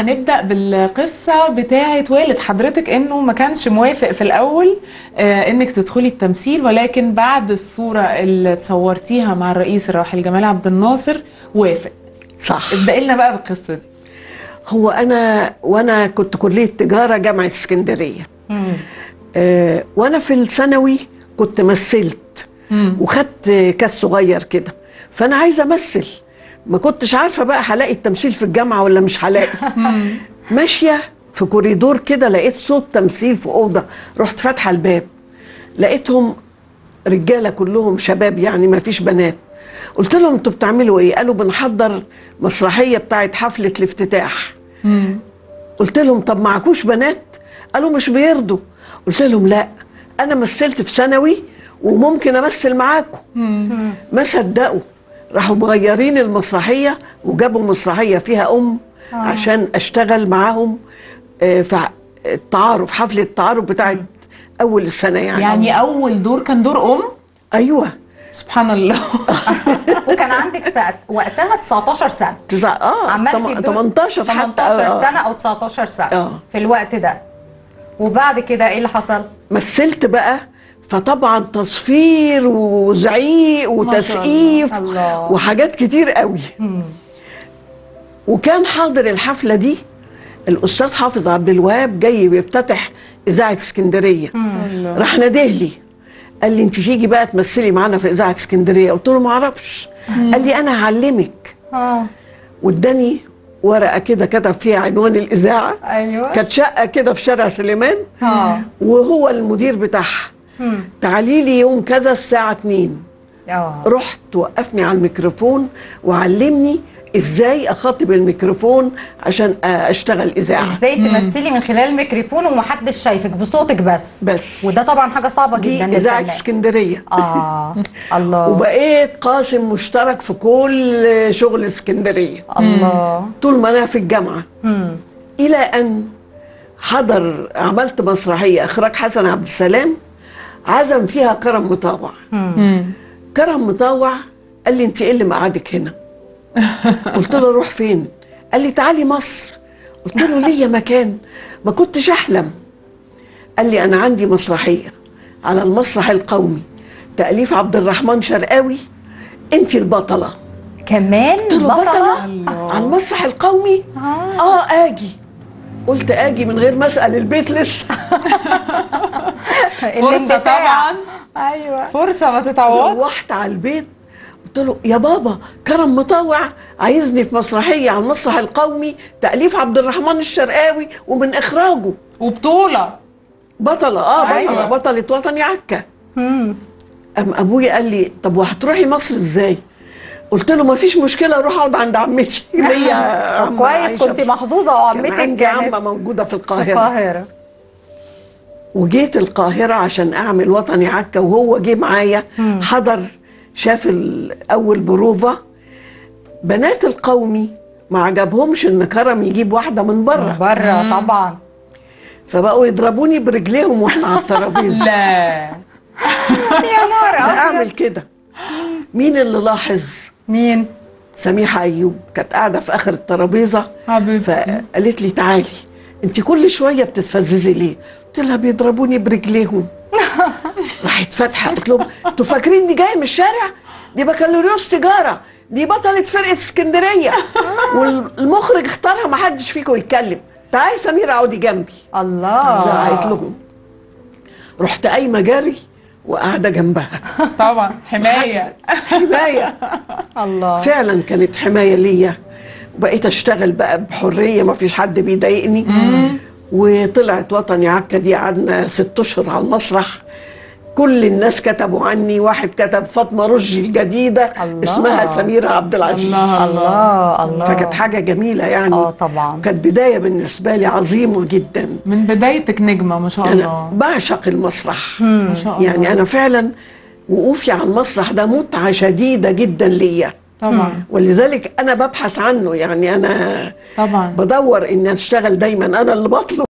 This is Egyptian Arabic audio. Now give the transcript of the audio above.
هنبدأ بالقصة بتاعة والد حضرتك انه ما كانش موافق في الاول آه انك تدخلي التمثيل ولكن بعد الصورة اللي تصورتيها مع الرئيس الراحل جمال عبد الناصر وافق صح ابدأ لنا بقى بالقصة دي هو انا وانا كنت كليه تجاره جامعه اسكندريه آه وانا في الثانوي كنت مثلت وخدت كاس صغير كده فانا عايزه امثل ما كنتش عارفه بقى هلاقي التمثيل في الجامعه ولا مش هلاقي ماشيه في كوريدور كده لقيت صوت تمثيل في اوضه رحت فاتحه الباب لقيتهم رجاله كلهم شباب يعني ما فيش بنات قلت لهم انتوا بتعملوا ايه قالوا بنحضر مسرحيه بتاعت حفله الافتتاح قلت لهم طب معكوش بنات قالوا مش بيرضوا قلت لهم لا انا مثلت في ثانوي وممكن امثل معاكم ما صدقوا راحوا مغيرين المسرحيه وجابوا مسرحيه فيها ام عشان اشتغل معاهم آه، في التعارف حفله التعارف بتاعت اول السنه يعني, يعني اول دور كان دور ام ايوه سبحان الله وكان عندك سنة وقتها 19 سنه تسع اه عملتي تم- دور 18 حتى 18 آه. سنه او 19 سنه آه. في الوقت ده وبعد كده ايه اللي حصل؟ مثلت بقى فطبعا تصفير وزعيق وتسقيف الله. وحاجات كتير قوي وكان حاضر الحفله دي الاستاذ حافظ عبد الوهاب جاي بيفتتح اذاعه اسكندريه راح ناديه لي قال لي انت تيجي بقى تمثلي معانا في اذاعه اسكندريه قلت له ما اعرفش قال لي انا هعلمك اه واداني ورقه كده كتب فيها عنوان الاذاعه ايوه كانت شقه كده في شارع سليمان اه وهو المدير بتاعها مم. تعالي لي يوم كذا الساعة 2 اه رحت وقفني على الميكروفون وعلمني ازاي اخاطب الميكروفون عشان اشتغل اذاعة ازاي تمثلي من خلال الميكروفون ومحدش شايفك بصوتك بس بس. وده طبعا حاجه صعبه دي جدا اذاعة للفنان. اسكندرية اه الله وبقيت قاسم مشترك في كل شغل اسكندرية الله طول ما انا في الجامعة مم. الى ان حضر عملت مسرحية اخراج حسن عبد السلام عزم فيها كرم مطاوع كرم مطاوع قال لي انت ايه اللي مقعدك هنا قلت له اروح فين قال لي تعالي مصر قلت له ليا مكان ما كنتش احلم قال لي انا عندي مسرحيه على المسرح القومي تاليف عبد الرحمن شرقاوي انت البطله كمان قلت له بطله بطله على المسرح القومي اه اجي قلت اجي من غير ما اسال البيت لسه فرصة الاندفاع. طبعا ايوه فرصة ما تتعوضش روحت على البيت قلت له يا بابا كرم مطوع عايزني في مسرحيه على المسرح القومي تاليف عبد الرحمن الشرقاوي ومن اخراجه وبطولة بطله اه بطله أيوة. بطله وطني عكا مم. ام ابويا قال لي طب وهتروحي مصر ازاي قلت له ما فيش مشكله اروح اقعد عند عمتي ليا عمة كويس عايشة كنت في- محظوظه كان وعمتك عندي كانت عمه موجوده في في القاهره القاهره وجيت القاهرة عشان أعمل وطني عكا وهو جه معايا حضر شاف ال- أول بروفة بنات القومي ما عجبهمش إن كرم يجيب واحدة من بره بره طبعا فبقوا يضربوني برجليهم واحنا على الترابيزة لا يا نهار أعمل أبيض. كده مين اللي لاحظ مين سميحة أيوب كانت قاعدة في آخر الترابيزة حبيبتي فقالت لي تعالي انت كل شويه بتتفززي ليه؟ قلت لها بيضربوني برجليهم راحت فاتحه قلت لهم انتوا فاكرين دي جايه من الشارع؟ دي بكالوريوس تجاره دي بطله فرقه اسكندريه والمخرج اختارها ما حدش فيكم يتكلم تعالي سميره اقعدي جنبي الله زعقت لهم رحت قايمه جري وقاعده جنبها طبعا حماية حمايه الله فعلا كانت حمايه ليا وبقيت اشتغل بقى بحريه ما فيش حد بيضايقني وطلعت وطني عكا دي قعدنا ست اشهر على المسرح كل الناس كتبوا عني واحد كتب فاطمه رشدي الجديده الله. اسمها سميره عبد العزيز الله. الله الله فكانت حاجه جميله يعني اه طبعا كانت بدايه بالنسبه لي عظيمه جدا من بدايتك نجمة ما شاء انا الله بعشق المسرح ما شاء الله يعني انا فعلا وقوفي على المسرح ده متعه شديده جدا ليا طبعا ولذلك انا ببحث عنه يعني انا طبعا بدور ان اشتغل دايما انا اللي بطلب